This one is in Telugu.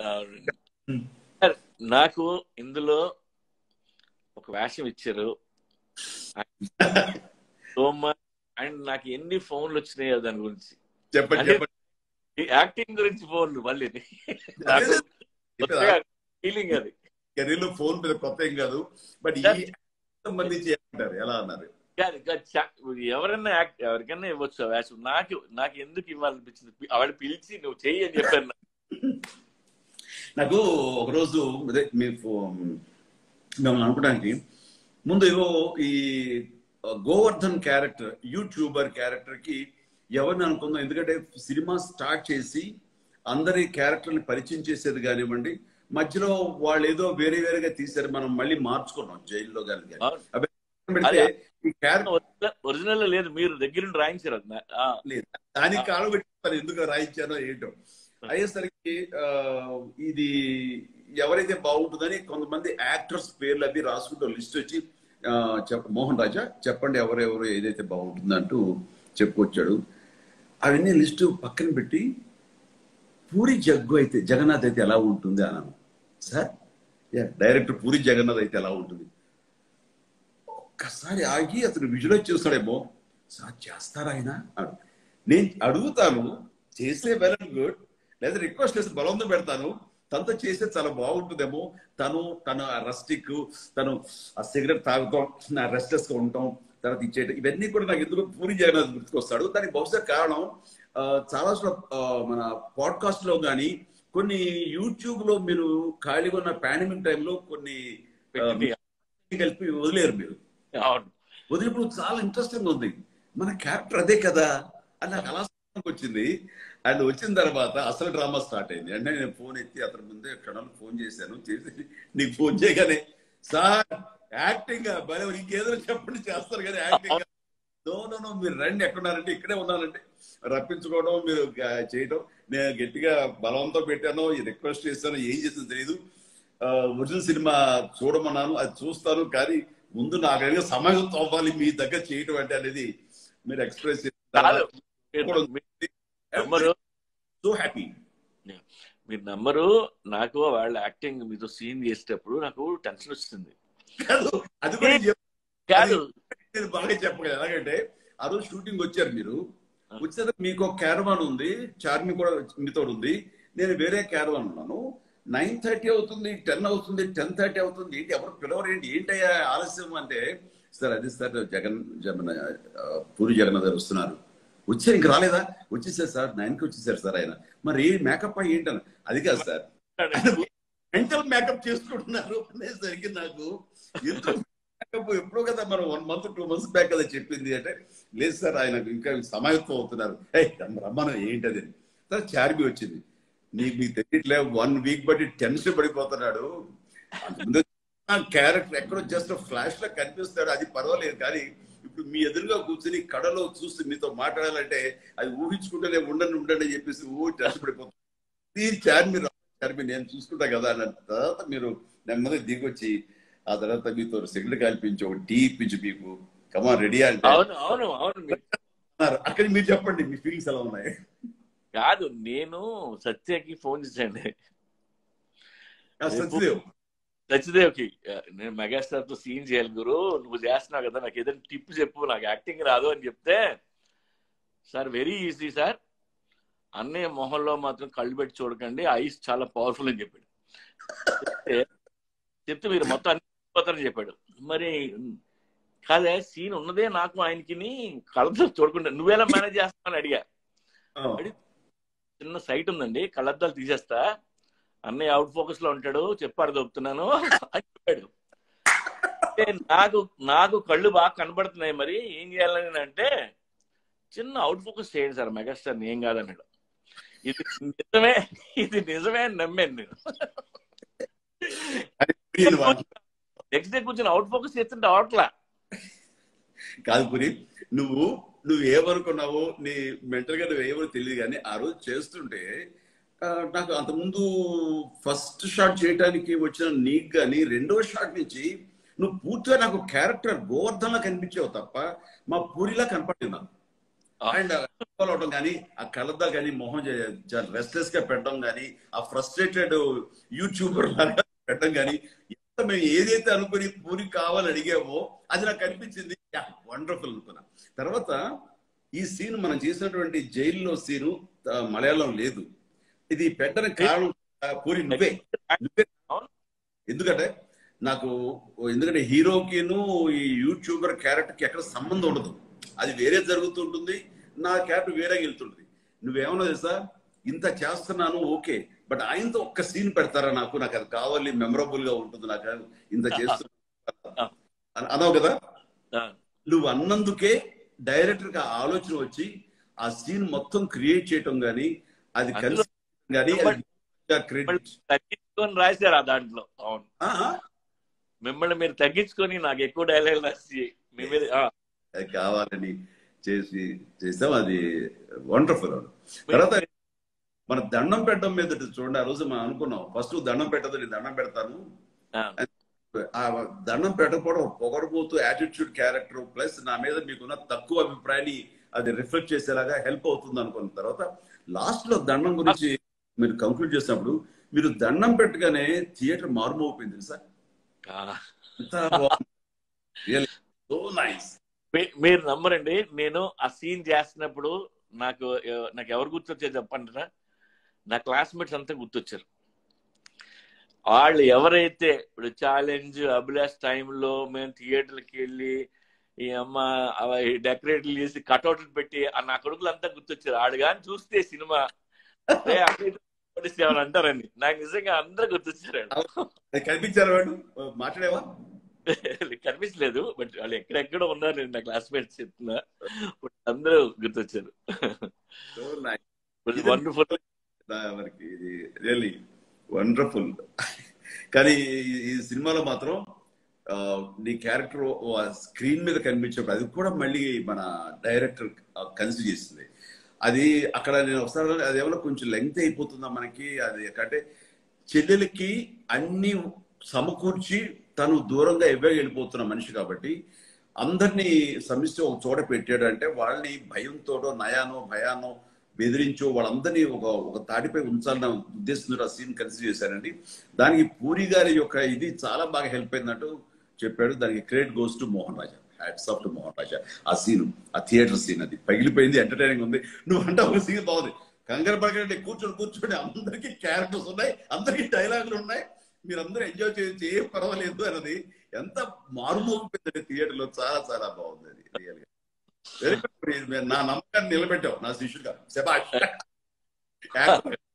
అవునండి. Hmm. సార్, నాకు ఇందులో ఒక వేషం ఇచ్చారు సో మచ్ అండ్ నాకు ఎన్ని ఫోన్లు వచ్చినాయో దాని గురించి చెప్పండి అంటే- చెప్పండి ఈ యాక్టింగ్ గురించి ఫోన్లు మళ్ళీ నాకు ఫీలింగ్ అది కెరీర్ లో ఫోన్ మీద కొత్త ఏం కాదు బట్ ఈ Just- సంబంధించి ఏమంటారు ఎలా అన్నారు కాదు, కాదు, చా- ఎవరైనా యాక్ట్ ఎవరికైనా ఇవ్వచ్చు ఆ వేషం నాకు నాకు ఎందుకు ఇవ్వాలనిపించింది ఆవిడ పిలిచి నువ్వు చెయ్యి అని చెప్పాను నాకు. నాకు ఒకరోజు అదే మీ ఫో- మిమ్మల్ని అనుకోవడానికి ముందు ఏవో ఈ గోవర్ధన్ క్యారెక్టర్ యూట్యూబర్ క్యారెక్టర్ కి ఎవరిని అనుకుందాం ఎందుకంటే సినిమా స్టార్ట్ చేసి అందరి క్యారెక్టర్ని పరిచయం చేసేది కానివ్వండి మధ్యలో వాళ్ళు ఏదో వేరే వేరేగా తీశారు మనం మళ్ళీ మార్చుకున్నాం జైల్లో కానీ అవును. పెడితే ఈ క్యారెక్టర్ ఒరిజినల్- ఒరిజినల్ లేదు మీరు దగ్గర నుండి రాయించారు అది నా- ఆ, లేదు దానికి కాలం పెట్టారు ఎందుకు రాయించానో ఏంటో అయ్యేసరికి ఆ, ఇది ఎవరైతే బాగుంటుందని కొంతమంది యాక్టర్స్ పేర్లు అవి రాసుకుంటూ లిస్ట్ వచ్చి ఆ, చెప్ప మోహన్ రాజా చెప్పండి ఎవరెవరు ఏదైతే బాగుంటుందంటూ చెప్పుకొచ్చాడు అవన్నీ లిస్టు పక్కన పెట్టి పూరి జగ్గు అయితే జగన్నాథ్ అయితే ఎలా ఉంటుంది అన్నాను sir yeah, director Puri Jagannath అయితే ఎలా ఉంటుంది ఒక్కసారి ఆగి అతను విజువలైజ్ చేస్తాడేమో సార్ చేస్తారా ఆయన అడు. నేను అడుగుతాను చేస్తే వెల్ అండ్ గుడ్ లేదా రిక్వెస్ట్ చేసి బలవంతం పెడతాను తనతో చేస్తే చాలా బాగుంటుందేమో తను తను ఆ రస్టిక్ తను ఆ సిగరెట్ తాగుతాం నా రెస్ట్లెస్ గా ఉంటాం తర్వాత ఇచ్చేయటం ఇవన్నీ కూడా నాకు ఎందుకు పూరి జగన్నాథ్ గుర్తుకొస్తాడు దానికి బహుశా కారణం ఆ, చాలా సార్లు, ఆ, మన పాడ్కాస్ట్ లో కానీ కొన్ని యూట్యూబ్ లో మీరు ఖాళీగా ఉన్న పాండమిక్ టైంలో కొన్ని ఆ, పెట్టి కలిపి వదిలేరు మీరు అవును వదిలిప్పుడు చాలా ఇంట్రెస్టింగ్ ఉంది మన క్యారెక్టర్ అదే కదా అని నాకు అలా సంతోషం వచ్చింది అండ్ వచ్చిన తర్వాత అసలు డ్రామా స్టార్ట్ అయింది అంటే నేను ఫోన్ ఎత్తి అతని ముందే క్షణాలు ఫోన్ చేశాను చేసి నీకు ఫోన్ చేయగానే సార్ యాక్టింగ్ భలే ఇంకేదో చెప్పండి చేస్తారు కానీ యాక్టింగ్ నో నో నో మీరు రండి ఎక్కడున్నారంటే ఇక్కడే ఉన్నానంటే రప్పించుకోవడం మీరు గ- చేయడం నేను గట్టిగా బలవంతో పెట్టాను రిక్వెస్ట్ చేశాను ఏం చేసిందో తెలియదు ఒరిజినల్ సినిమా చూడమన్నాను అది చూస్తాను కానీ ముందు నాకు ఏదో సమయం అవ్వాలి మీ దగ్గర చేయటం అంటే అనేది మీరు ఎక్స్ప్రెస్ కాదు. మీరు- మీరు నమ్మరు సో హ్యాపీ మీరు నమ్మరు నాకు వాళ్ళ యాక్టింగ్ మీతో సీన్ చేసేటప్పుడు నాకు టెన్షన్ వచ్చింది కాదు అది కూడా నేను చెప్- కాదు నేను బాగా చెప్పగలను ఎలాగంటే ఆ రోజు షూటింగ్ వచ్చారు మీరు వచ్చేది మీకు ఒక క్యారవాన్ ఉంది చార్మి కూడా మీతో ఉంది నేను వేరే క్యారవాన్ ఉన్నాను నైన్ థర్టీ అవుతుంది టెన్ అవుతుంది టెన్ థర్టీ అవుతుంది ఏంటి ఎవరు పిలవరు ఏంటి ఏంటయ్యా ఆలస్యం అంటే సార్ అది సార్ జగన్ జగన్ ఆ, పూరి జగన్నాథ్ గారు వస్తున్నారు వచ్చారు ఇంక రాలేదా వచ్చేసారు సార్ నైన్ కి వచ్చేసారు సార్ ఆయన మరి మేకప్ ఏంటని అది కాదు సార్ మెంటల్ మేకప్ చేసుకుంటున్నారు అనేసరికి నాకు ఎందుకు మేకప్ ఎప్పుడో కదా మనం one month two months back కదా చెప్పింది అంటే లేదు సార్ ఆయన ఇంకా సమాయత్తం అవుతున్నారు ఏ రమ్మను ఏంటది అని. సార్ చార్మి వచ్చింది నీకు మీకు తెలియట్లే వన్ వీక్ బట్టి టెన్షన్ పడిపోతున్నాడు క్యారెక్టర్ ఎక్కడో జస్ట్ ఫ్లాష్ లో కనిపిస్తాడు అది పర్వాలేదు కానీ ఇప్పుడు మీ ఎదురుగా కూర్చుని కడలో చూసి మీతో మాట్లాడాలంటే అది ఊహించుకుంటేనే ఉండండి ఉండండి అని చెప్పేసి ఊ టెన్షన్ పడిపోతుంది ఈ చార్మి రా- చార్మి నేను చూసుకుంటా కదా అన్న తర్వాత మీరు నెమ్మది దిగొచ్చి ఆ తర్వాత మీతో సిగరెట్ కల్పించి ఒక టీ ఇప్పించి మీకు కమా రెడీ అంటే అవును అవును అవును మీరు- అన్నారు. అక్కడ మీరు చెప్పండి మీ ఫీలింగ్స్ ఎలా ఉన్నాయి కాదు నేను సత్యకి ఫోన్ చేశాను ఆ సత్యదేవ్ సత్యదేవ్కి ఆ, నేను మెగాస్టార్ తో సీన్ చేయాలి గురు నువ్వు చేస్తున్నావు కదా నాకు ఏదైనా టిప్ చెప్పు నాకు యాక్టింగ్ రాదు అని చెప్తే సార్ వెరీ ఈజీ సార్ అన్నయ్య మొహంలో మాత్రం కళ్ళు పెట్టి చూడకండి ఐస్ చాలా పవర్ఫుల్ అని చెప్పాడు చెప్తే చెప్తే మీరు మొత్తం అన్ని పోతారని చెప్పాడు మరి కాదే సీన్ ఉన్నదే నాకు ఆయనకి కళ్ళతో చూడకుండా నువ్వెలా మేనేజ్ చేస్తావని అడిగా ఆ, చిన్న సైట్ ఉందండి కళ్ళద్దాలు తీసేస్తా అన్నయ్య అవుట్ ఫోకస్ లో ఉంటాడు చెప్పాడు దొరుకుతున్నాను అని చెప్పాడు అంటే నాకు నాకు కళ్ళు బాగా కనబడుతున్నాయి మరి ఏం చేయాలని అంటే చిన్న అవుట్ ఫోకస్ చేయండి సార్ మెగాస్టార్ ఏం కాదన్నాడు ఇది నిజమే ఇది నిజమే అని నమ్మాను నేను అది పురియన్ వాళ్ళు. నెక్స్ట్ డే కూర్చొని అవుట్ ఫోకస్ చేస్తుంటే అవట్లా కాదు పురి నువ్వు నువ్వు ఏమనుకున్నావో నీ మెంటల్ గా నువ్వు ఏమో తెలియదు కానీ ఆ రోజు చేస్తుంటే ఆ, నాకు అంతకుముందు ఫస్ట్ షాట్ చేయడానికి వచ్చిన నీకు కానీ రెండో షాట్ నుంచి నువ్వు పూర్తిగా నాకు క్యారెక్టర్ గోవర్ధన్లా కనిపించావు తప్ప మా పూరిలా కనపడింది నాకు అండ్ అవడం కానీ ఆ కలద్దా కానీ మొహం రెస్ట్లెస్ గా పెట్టడం కానీ ఆ ఫ్రస్ట్రేటెడ్ యూట్యూబర్ లాగా పెట్టడం కానీ ఎంత మేము ఏదైతే అనుకుని పూరి కావాలని అడిగామో అది నాకు కనిపించింది వండర్ఫుల్ అనుకున్నా తర్వాత ఈ సీన్ మనం చేసినటువంటి జైల్లో సీను ఆ, మలయాళం లేదు ఇది పెట్టడానికి కారణం ఆ, పూరి నువ్వే నువ్వే ఎందుకంటే నాకు ఎందుకంటే హీరోకిను ఈ యూట్యూబర్ క్యారెక్టర్ కి ఎక్కడ సంబంధం ఉండదు అది వేరే జరుగుతుంటుంది నా క్యారెక్టర్ వేరే వెళ్తుంటుంది నువ్వేమన్నా తెలుసా ఇంత చేస్తున్నాను ఓకే బట్ ఆయనతో ఒక్క సీన్ పెడతారా నాకు నాకు అది కావాలి మెమరబుల్ గా ఉంటుంది నాకు ఇంత చేస్తున్నా అన్నావు కదా ఆ, నువ్వు అన్నందుకే డైరెక్టర్ కి ఆ ఆలోచన వచ్చి ఆ సీన్ మొత్తం క్రియేట్ చేయటం గానీ అది కలిసి గానీ క్రెడిట్ తగ్గించుకొని రాశారు ఆ దాంట్లో అవును మిమ్మల్ని మీరు తగ్గించుకొని నాకు ఎక్కువ డైలాగ్ రాసి మీ మీద ఆ, అది కావాలని చేసి చేసాం అది వండర్ఫుల్ తర్వాత మన దండం పెట్టడం మీద చూడండి ఆ రోజు మనం అనుకున్నాం ఫస్ట్ దండం పెట్టదు నేను దండం పెడతాను ఆ, ఆ దండం పెట్టకపోవడం పొగరబోతూ యాటిట్యూడ్ క్యారెక్టర్ ప్లస్ నా మీద మీకున్న తక్కువ అభిప్రాయాన్ని అది రిఫ్లెక్ట్ చేసేలాగా హెల్ప్ అవుతుంది అనుకున్న తర్వాత లాస్ట్ లో దండం గురించి మీరు కంక్లూడ్ చేసినప్పుడు మీరు దండం పెట్టగానే థియేటర్ మారుమోపోయింది తెలుసా ఆ. సో నైస్ మీ- మీరు నమ్మరండి నేను ఆ సీన్ చేస్తున్నప్పుడు నాకు ఎ- నాకు ఎవరు గుర్తొచ్చారు చెప్పంటారా నా క్లాస్మేట్స్ అంతా గుర్తొచ్చారు వాళ్ళు ఎవరైతే ఇప్పుడు ఛాలెంజ్ అభిలాష్ టైంలో మేము థియేటర్కి వెళ్ళి ఈ అమ్మ డెకరేట్లు చేసి కటౌట్లు పెట్టి ఆ నా కొడుకులు అంతా గుర్తొచ్చారు ఆడు కానీ చూస్తే సినిమా "ఏ, అటు ఇటు కొట్టేసి ఏమని అంటారండి నాకు నిజంగా అందరూ గుర్తొచ్చారు అది కనిపించారు వాడు మాట్లాడేవా కనిపించలేదు బట్ వాళ్ళు ఎక్కడెక్కడ ఉన్నారు నేను నా క్లాస్మేట్స్ చెప్తున్నా బట్ అందరూ గుర్తొచ్చారు సో నైస్ వండర్ఫుల్ మనకి ఇది రియల్లీ వండర్ఫుల్ కానీ ఈ- ఈ సినిమాలో మాత్రం ఆ, నీ క్యారెక్టర్ స్క్రీన్ మీద కనిపించినప్పుడు అది కూడా మళ్ళీ మన డైరెక్టర్ కన్సిడర్ చేసింది అది అక్కడ నేను ఒకసారి అదేమన్నా కొంచెం లెంగ్త్ అయిపోతుందా మనకి అది అంటే చెల్లెలకి అన్ని సమకూర్చి తను దూరంగా ఎవ్వే వెళ్ళిపోతున్న మనిషి కాబట్టి అందరినీ సమిష్టి ఒక చోట పెట్టాడు అంటే వాళ్ళని భయంతోటో నయానో భయానో బెదిరించో వాళ్ళందరినీ ఒక ఒక తాటిపై ఉంచాలన్న ఉద్దేశంతో ఆ సీన్ కన్సిడర్ చేశారండి దానికి పూరి గారి యొక్క ఇది చాలా బాగా హెల్ప్ అయిందంటూ చెప్పాడు దానికి credit goes to Mohan Raja hats off to Mohan Raja ఆ సీన్ ఆ థియేటర్ సీన్ అది పగిలిపోయింది ఎంటర్టైనింగ్ ఉంది నువ్వు అంటే ఒక సీన్ బాగుంది కంగారు పడకండి కూర్చొని కూర్చొని అందరికీ క్యారెక్టర్స్ ఉన్నాయి అందరికీ డైలాగులు ఉన్నాయి మీరందరూ ఎంజాయ్ చేయొచ్చు ఏం పర్వాలేదు అన్నది ఎంత మారుమోగిపోయింది థియేటర్ లో చాలా చాలా బాగుంది అది రియల్ గా వెరీ గుడ్ నా నమ్మకాన్ని నిలబెట్టావు నా శిష్యుడిగా శబాష్